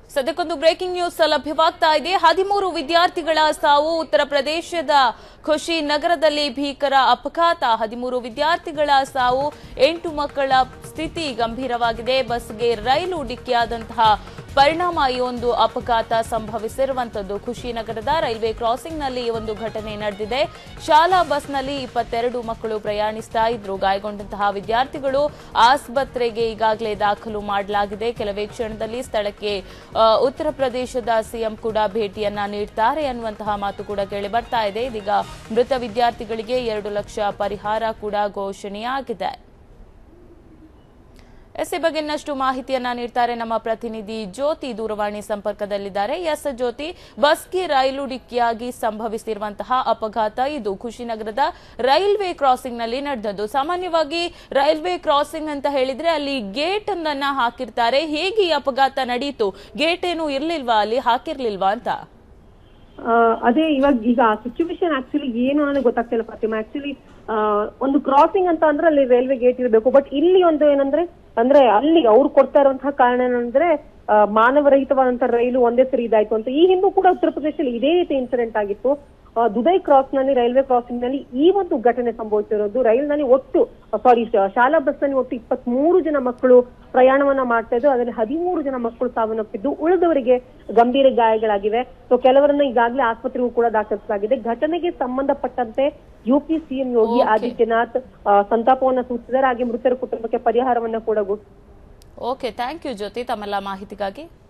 ಸದ್ಯಕ್ಕೊಂದು breaking news ಲಭ್ಯವಾಗ್ತಾ ಇದೆ ಹದಿಮೂರು ವಿದ್ಯಾರ್ಥಿಗಳ ಸಾವು ಉತ್ತರ ಪ್ರದೇಶದ ಖುಷಿ ನಗರದಲ್ಲಿ ಭೀಕರ ಅಪಘಾತ ಹದಿಮೂರು ವಿದ್ಯಾರ್ಥಿಗಳ ಸಾವು ಎಂಟು ಮಕ್ಕಳ ಸ್ಥಿತಿ ಗಂಭೀರವಾಗಿದೆ ಬಸ್ಗೆ ರೈಲು ಡಿಕ್ಕಿಯಾದಂತಹ ಪರಿಣಾಮ ಈ ಒಂದು ಅಪಘಾತ ಸಂಭವಿಸಿರುವಂತದ್ದು ಖುಷಿನಗರದ ರೈಲ್ವೆ ಕ್ರಾಸಿಂಗ್ನಲ್ಲಿ ಈ ಒಂದು ಘಟನೆ ನಡೆದಿದೆ ಶಾಲಾ ಬಸ್ನಲ್ಲಿ ಇಪ್ಪತ್ತೆರಡು ಮಕ್ಕಳು ಪ್ರಯಾಣಿಸ್ತಾ ಇದ್ರು ಗಾಯಗೊಂಡಂತಹ ವಿದ್ಯಾರ್ಥಿಗಳು ಆಸ್ಪತ್ರೆಗೆ ಈಗಾಗಲೇ ದಾಖಲು ಮಾಡಲಾಗಿದೆ ಕೆಲವೇ ಕ್ಷಣದಲ್ಲಿ ಸ್ಥಳಕ್ಕೆ ಆ, ಉತ್ತರ ಪ್ರದೇಶದ ಸಿಎಂ ಕೂಡ ಭೇಟಿಯನ್ನ ನೀಡ್ತಾರೆ ಅನ್ನುವಂತಹ ಮಾತು ಕೂಡ ಕೇಳಿ ಬರ್ತಾ ಇದೆ ಇದೀಗ ಮೃತ ವಿದ್ಯಾರ್ಥಿಗಳಿಗೆ ಎರಡು ಲಕ್ಷ ಪರಿಹಾರ ಕೂಡ ಘೋಷಣೆಯಾಗಿದೆ ಎಸ್ ಈ ಬಗ್ಗೆ ಇನ್ನಷ್ಟು ಮಾಹಿತಿಯನ್ನ ನೀಡ್ತಾರೆ ನಮ್ಮ ಪ್ರತಿನಿಧಿ ಜ್ಯೋತಿ ದೂರವಾಣಿ ಸಂಪರ್ಕದಲ್ಲಿದ್ದಾರೆ ಎಸ್ ಜ್ಯೋತಿ ಬಸ್ಗೆ ರೈಲು ಡಿಕ್ಕಿಯಾಗಿ ಸಂಭವಿಸಿರುವಂತಹ ಅಪಘಾತ ಇದು ಖುಷಿನಗರದ ರೈಲ್ವೆ ಕ್ರಾಸಿಂಗ್ ನಲ್ಲಿ ನಡೆದದ್ದು ಸಾಮಾನ್ಯವಾಗಿ ರೈಲ್ವೆ ಕ್ರಾಸಿಂಗ್ ಅಂತ ಹೇಳಿದ್ರೆ ಅಲ್ಲಿ ಗೇಟ್ ಒಂದನ್ನ ಹಾಕಿರ್ತಾರೆ ಹೇಗೆ ಈ ಅಪಘಾತ ನಡೀತು ಗೇಟ್ ಏನು ಇರ್ಲಿಲ್ವಾ ಅಲ್ಲಿ ಹಾಕಿರ್ಲಿಲ್ವಾ ಅಂತ ಆ, ಅದೇ ಇವಾಗ ಈಗ ಸಿಚುವೇಶನ್ ಆಕ್ಚುಲಿ ಏನು ಅನ್ನೋದು ಗೊತ್ತಾಗ್ತಿಲ್ಲ ಫಾತಿಮಾ ಆಕ್ಚುಲಿ ಒಂದು ಕ್ರಾಸಿಂಗ್ ಅಂತ ಅಂದ್ರೆ ಅಲ್ಲಿ ರೈಲ್ವೆ ಗೇಟ್ ಇರಬೇಕು ಬಟ್ ಇಲ್ಲಿ ಒಂದು ಏನಂದ್ರೆ ಅಂದ್ರೆ ಅಲ್ಲಿ ಅವ್ರು ಕೊಡ್ತಾ ಇರುವಂತಹ ಕಾರಣ ಏನಂದ್ರೆ ಆ, ಮಾನವರಹಿತವಾದಂತಹ ರೈಲು ಒಂದೇ ಸರಿ ಇದಾಯ್ತು ಅಂತ ಈ ಹಿಂದೂ ಕೂಡ ಉತ್ತರ ಪ್ರದೇಶದಲ್ಲಿ ಇದೇ ರೀತಿ ಇನ್ಸಿಡೆಂಟ್ ಆಗಿತ್ತು ಆ, ದುದೈ ಕ್ರಾಸ್ ನಲ್ಲಿ ರೈಲ್ವೆ ಕ್ರಾಸಿಂಗ್ ನಲ್ಲಿ ಈ ಒಂದು ಘಟನೆ ಸಂಭವಿಸಿರೋದು ರೈಲ್ನಲ್ಲಿ ಒಟ್ಟು ಸಾರಿ ಶಾಲಾ ಬಸ್ ನಲ್ಲಿ ಒಟ್ಟು ಇಪ್ಪತ್ತ್ ಮೂರು ಜನ ಮಕ್ಕಳು ಪ್ರಯಾಣವನ್ನ ಮಾಡ್ತಾ ಇದ್ದು ಅದರಲ್ಲಿ ಹದಿಮೂರು ಜನ ಮಕ್ಕಳು ಸಾವನ್ನಪ್ಪಿದ್ದು ಉಳಿದವರಿಗೆ ಗಂಭೀರ ಗಾಯಗಳಾಗಿವೆ ಸೊ ಕೆಲವರನ್ನ ಈಗಾಗಲೇ ಆಸ್ಪತ್ರೆಗೂ ಕೂಡ ದಾಖಲಿಸಲಾಗಿದೆ ಘಟನೆಗೆ ಸಂಬಂಧಪಟ್ಟಂತೆ UP CM Yogi Okay. Adityanath ಆ, ಸಂತಾಪವನ್ನ ಸೂಚಿಸಿದ್ದಾರೆ ಹಾಗೆ ಮೃತರ ಕುಟುಂಬಕ್ಕೆ ಪರಿಹಾರವನ್ನ ಕೂಡ ಘೋಷಿಸಿದ್ದಾರೆ ಓಕೆ ಥ್ಯಾಂಕ್ ಯು ಜ್ಯೋತಿ ತಮ್ಮೆಲ್ಲ ಮಾಹಿತಿಗಾಗಿ